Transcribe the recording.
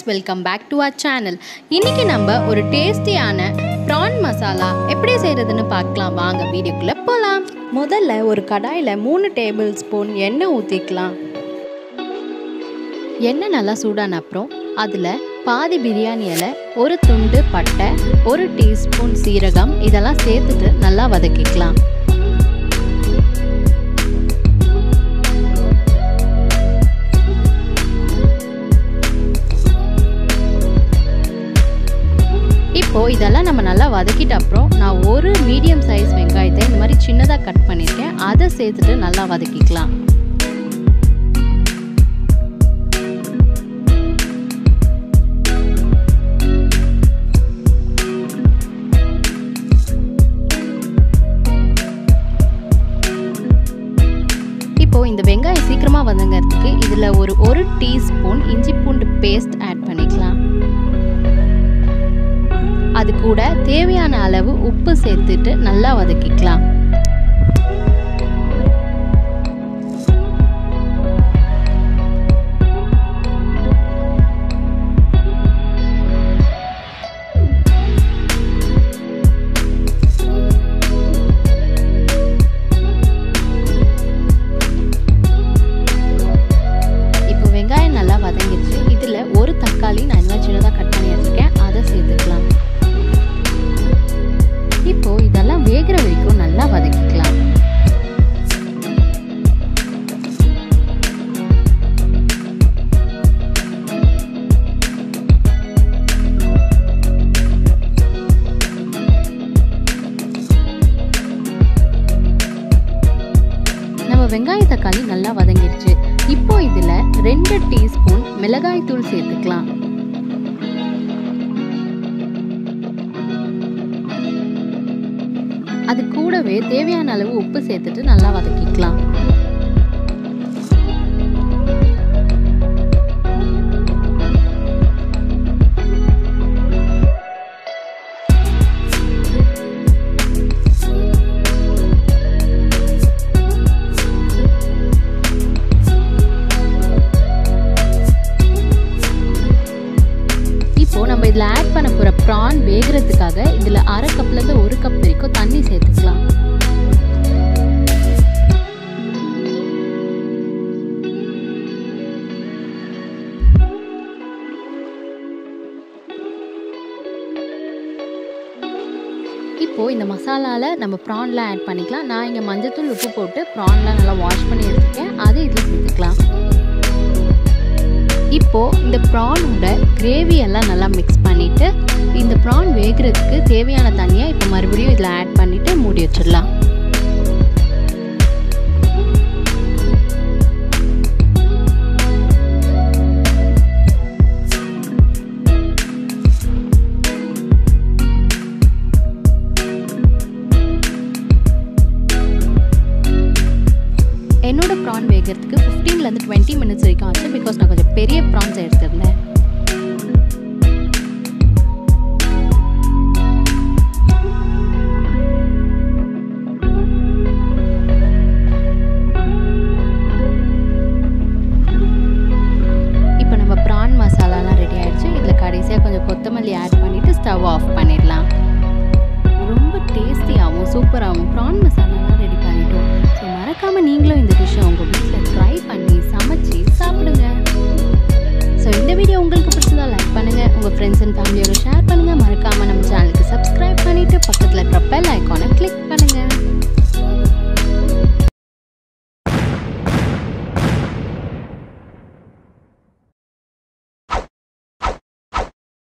welcome back to our channel இன்னைக்கு நம்ம ஒரு டேஸ்டியான ப்ரான் மசாலா எப்படி செய்கிறதுன்னு பார்க்கலாம் வாங்க வீடியோக்குள்ளே போகலாம் முதல்ல ஒரு கடாயில் மூணு டேபிள் ஸ்பூன் எண்ணெய் ஊற்றிக்கலாம் எண்ணெய் நல்லா சூடான அப்புறம் அதில் பாதி பிரியாணி இலை ஒரு துண்டு பட்டை ஒரு டீஸ்பூன் சீரகம் இதெல்லாம் சேர்த்துட்டு நல்லா வதக்கிக்கலாம் இப்போது இதெல்லாம் நம்ம நல்லா வதக்கிட்ட அப்புறம் நான் ஒரு மீடியம் சைஸ் வெங்காயத்தை இந்த மாதிரி சின்னதாக கட் பண்ணியிருக்கேன் அதை சேர்த்துட்டு நல்லா வதக்கிக்கலாம் இப்போது இந்த வெங்காயம் சீக்கிரமாக வதங்கிறதுக்கு இதில் ஒரு ஒரு டீஸ்பூன் இஞ்சி பூண்டு பேஸ்ட் ஆட் பண்ணிக்கலாம் அது கூட தேவையான அளவு உப்பு சேர்த்துட்டு நல்லா வதக்கிக்கலாம் இப்போ வெங்காயம் நல்லா வதங்கிடுச்சு இதில் ஒரு தக்காளி நான் இந்த மாதிரி சின்னதாக கட் பண்ணி வச்சுருக்கேன் அதை சேர்த்துக்கலாம் இப்போ இதெல்லாம் வேகிற வரைக்கும் நல்லா வதக்கிக்கலாம் நம்ம வெங்காய தக்காளி நல்லா வதங்கிடுச்சு இப்போ இதுல ரெண்டு டீஸ்பூன் மிளகாய் தூள் சேர்த்துக்கலாம் அது கூடவே தேவையான அளவு உப்பு சேர்த்துட்டு நல்லா வதக்கிக்கலாம் இப்போ நம்ம இதில் ஆட் பண்ண போகிற ப்ரான் வேகிறதுக்காக இதில் அரை கப்லேருந்து ஒரு கப் வரைக்கும் தண்ணி சேர்த்துக்கலாம் இப்போது இந்த மசாலாவில் நம்ம ப்ரான்லாம் ஆட் பண்ணிக்கலாம் நான் இங்கே மஞ்சத்தூள் உப்பு போட்டு ப்ரான்லாம் நல்லா வாஷ் பண்ணி எடுத்துருக்கேன் அது இதில் சேர்த்துக்கலாம் இப்போது இந்த ப்ரானோட கிரேவி எல்லாம் நல்லா மிக்ஸ் பண்ணிவிட்டு இந்த ப்ரான் வேகிறதுக்கு தேவையான தண்ணியை இப்போ மறுபடியும் இதில் ஆட் பண்ணிவிட்டு மூடி வச்சிடலாம் என்னோட ப்ரான் வேகிறதுக்கு ஃபிஃப்டீன்லேருந்து டுவெண்ட்டி மினிட்ஸ் வரைக்கும் ஆச்சு பிகாஸ் நான் கொஞ்சம் பெரிய ப்ரான்ஸ் எடுத்திருந்தேன் இப்போ நம்ம ப்ரான் மசாலாலாம் ரெடி ஆயிடுச்சு இதில் கடைசியாக கொஞ்சம் கொத்தமல்லி ஆட் பண்ணிவிட்டு ஸ்டவ் ஆஃப் பண்ணிடலாம் ரொம்ப டேஸ்டியாகவும் சூப்பராகவும் ப்ரான் மசாலாலாம் ரெடி பண்ணிட்டோம் ஸோ மறக்காமல் நீங்களும் இந்த டிஷ்ஷை உங்கள் வீட்டில் ட்ரை பண்ணி சமைச்சு சாப்பிடுங்க ஸோ இந்த வீடியோ உங்களுக்கு பிடிச்சதா லைக் பண்ணுங்கள் உங்கள் ஃப்ரெண்ட்ஸ் அண்ட் ஃபேமிலியோட ஷேர் பண்ணுங்கள் மறக்காமல் நம்ம சேனலுக்கு சப்ஸ்கிரைப் பண்ணிவிட்டு பக்கத்தில் இருக்கிற பெல்